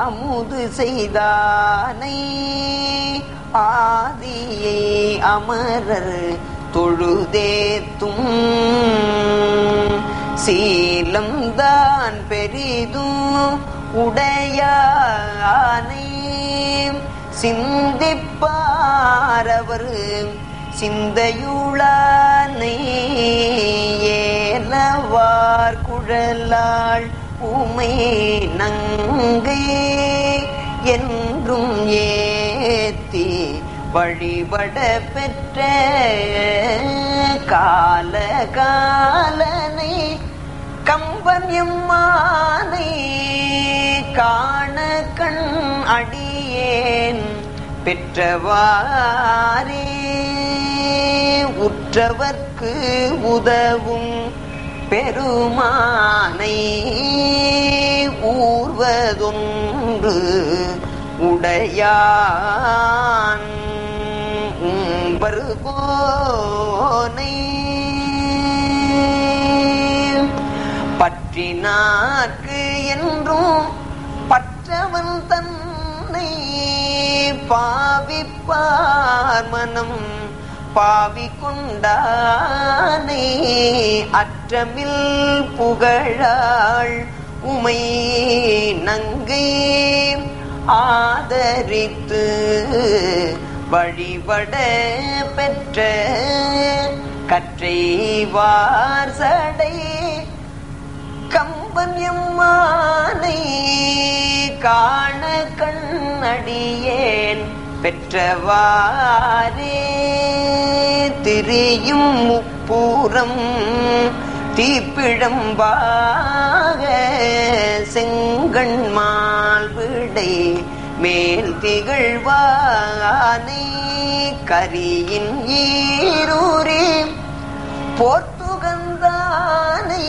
அமுது செய்தானை ஆதியை அமரர் தொழுதேத்தும் சீலம்தான் பெரிதும் உடையானை சிந்திப்பாரவர் சிந்தையுளானை ஏலவார் குழலாள் உமை நங்கை என்றும் ஏத்தி வழிபட பெற்ற கால காலனை கம்பன் எம்மானை காண கண் அடியேன் பெற்றவாரே உற்றவர்க்கு உதவும் பெருமானை ஊர்வதொன்று உடையான் உம்பருகோனை பற்றினார்க்கு என்றும் பற்றவன் தன்னை பாவிப்பார் மனம் பாவி கொண்டானே அற்றமில் புகழாள் உமை நங்கை ஆதரித்து வழிபட பெற்ற கற்றை வார்சடை கம்பன் எம்மானை காண கண்ணடியேன் பெற்றவாரே திரியும் முப்பூரம் தீப்பிழம்பாக செங்கண்மால் விடை மேல் திகழ்வானை கரியின் ஈரூரே போர்த்துகந்தானை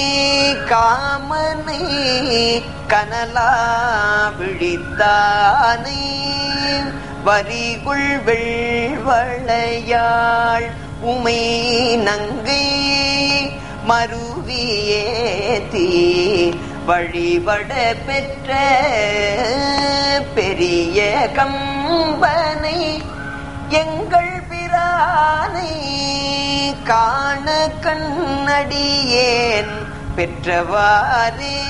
காமனை கனலா விழித்தானை வரிகுள் வெள்வளையாள் உமை நங்கை மருவியேத்தி வழிபட பெற்ற பெரிய கம்பனை எங்கள் பிரானை காண கண்ணடியேன் பெற்றவாரே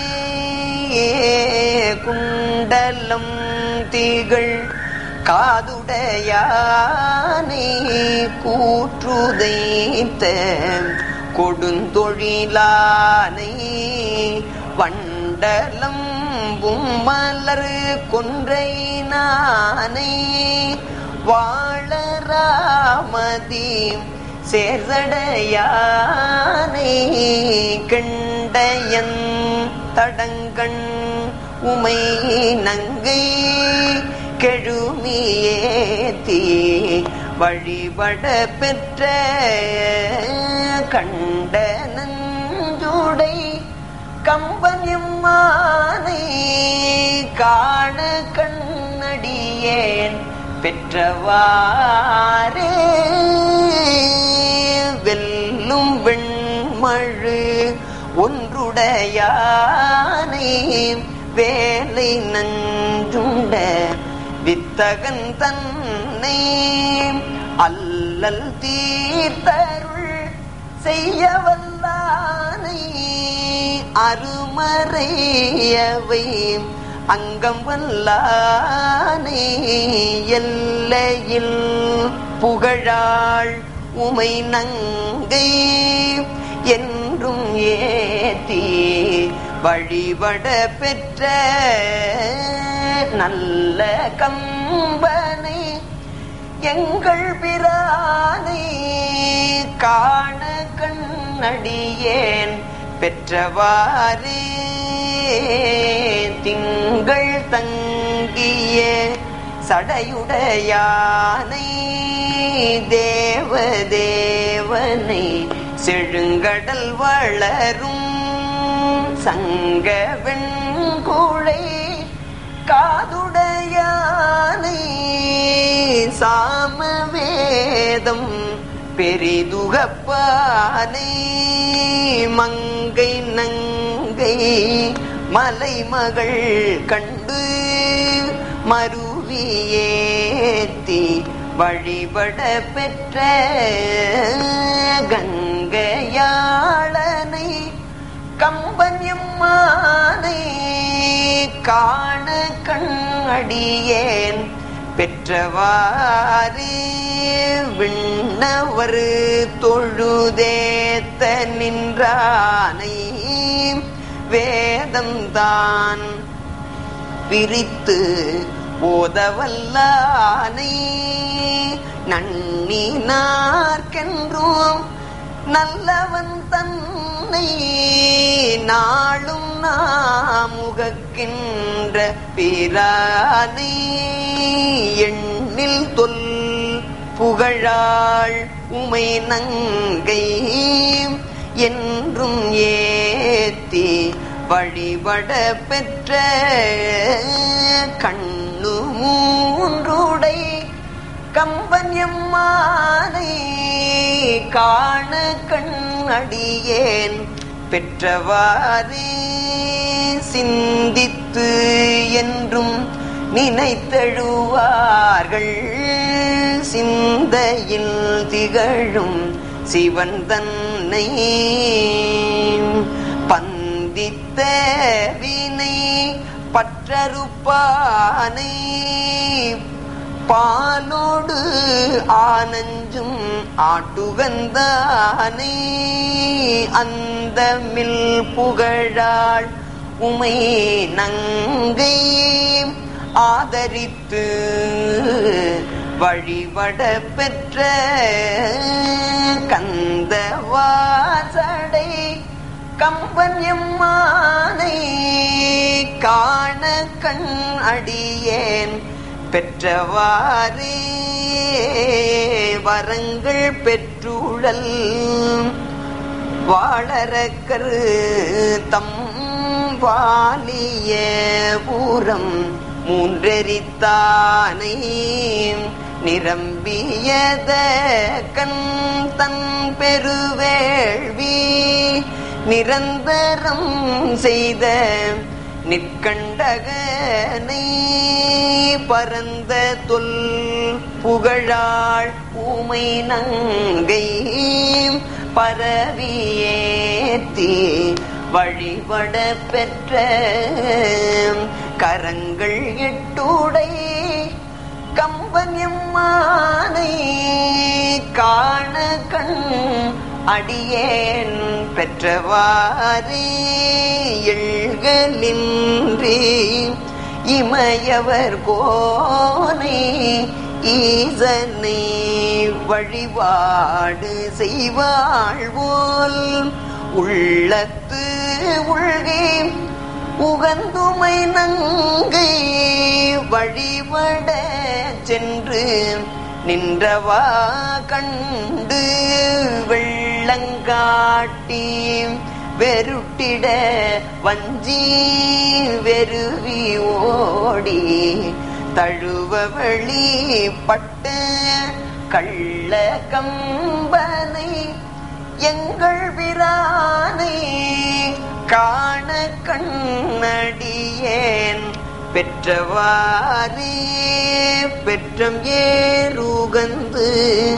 குண்டலம் திகழ் காதுடையானை கூற்றுதைத்த கொடுந்தொழிலானை வண்டலம் மலர் கொன்றை நானை வாழராமதி சேர்தடையானை கண்டயன் தடங்கண் உமை நங்கை கெழுமியேத்தி வழிபட பெற்ற கண்ட நஞ்சுடை கம்பன் எம்மானை காண கண்ணடியேன் பெற்றவாரே வெல்லும் வெண்மழு ஒன்றுடையானை வேலை நஞ்சுண்ட வித்தகன் தன்னை அல்லல் தீர்த்தருள் செய்ய வல்லானை அருமறையவை அங்கம் வல்லானை எல்லையில் புகழாள் உமை நங்கை என்றும் ஏத்தி வழிபட பெற்ற நல்ல கம்பனை எங்கள் பிரானை காண கண்ணடியேன் பெற்றவாறே திங்கள் தங்கிய சடையுடையானை தேவதேவனை செழுங்கடல் வளரும் சங்க வெண்குழை காதுடையானை சாமவேதம் பெரிதுகப்பானை மங்கை நங்கை மலைமகள் கண்டு மருவியேத்தி வழிபட பெற்ற கங்கையாளனை கம்பன்யம்மானை காண கண் அடியேன் பெற்றவாறு விண்ணவர் தொழுதேத்த நின்றானை வேதம்தான் பிரித்து ஓதவல்லானை நன்னினார்க்கென்றும் நல்லவன் தன்னை நாளும் நாமுகக்கின்ற பிரானை எண்ணில் தொல் புகழாள் உமை நங்கை என்றும் ஏத்தி வழிபட பெற்ற கண்ணு மூன்றுடை கம்பன்யம்மானை காண கண் அடியேன் பெற்றவாறு சிந்தித்து என்றும் நினைத்தழுவார்கள் சிந்தையில் திகழும் சிவன் தன்னை பந்தித்த வினை பற்றறுப்பானை பாலோடு ஆனஞ்சும் ஆட்டுகந்தானை அந்த மில் புகழாள் உமை நங்கை ஆதரித்து வழிபட பெற்ற கந்த வாசடை கம்பன்யம்மானை காண கண் அடியேன் பெற்றவாறே வரங்கள் பெற்றுழல் வாழறக்கரு தம் வாலிய பூரம் மூன்றெரித்தானை நிரம்பியத கண் தன் பெருவேள்வி நிரந்தரம் செய்த நிற்கண்டகனை பரந்த தொல் புகழாள் ஊமை நங்கை பரவியேத்தி வழிபட பெற்ற கரங்கள் எட்டுடை கம்பன்யம்மானை காண கண் அடியேன் பெற்றவாறு எழ்களின்றி இமயவர் கோனை ஈசனை வழிபாடு செய்வாழ்வோல் உள்ளத்து உள்கே உகந்துமை நங்கை வழிபட சென்று நின்றவா கண்டு வெள்ளங்காட்டி வெருட்டிட வஞ்சி வெறுவி ஓடி தழுவ வெளிப்பட்ட கள்ள கம்பனை எங்கள் பிரானை காண கண்ணடியேன் பெற்றவாறே பெற்றம் ஏறுகந்து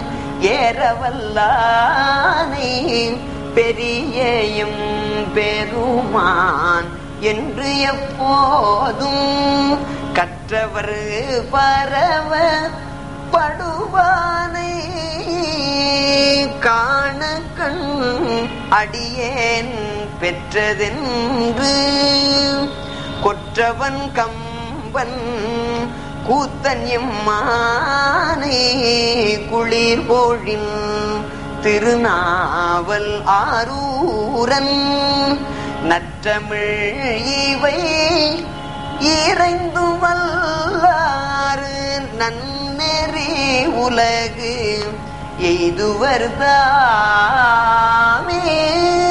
ஏறவல்லானை பெரியயும் பெருமான் என்று எப்போதும் கற்றவர் பரவ படுவானை காண கண் அடியேன் பெற்றதென்று கொற்றவன் கம்பன் கூத்தன் எம்மானை குளிர் போழின் திருநாவல் ஆரூரன் நற்றமிழ் இவை இறைந்து வல்லாறு நன்னெறி உலகு எய்துவர் தாமே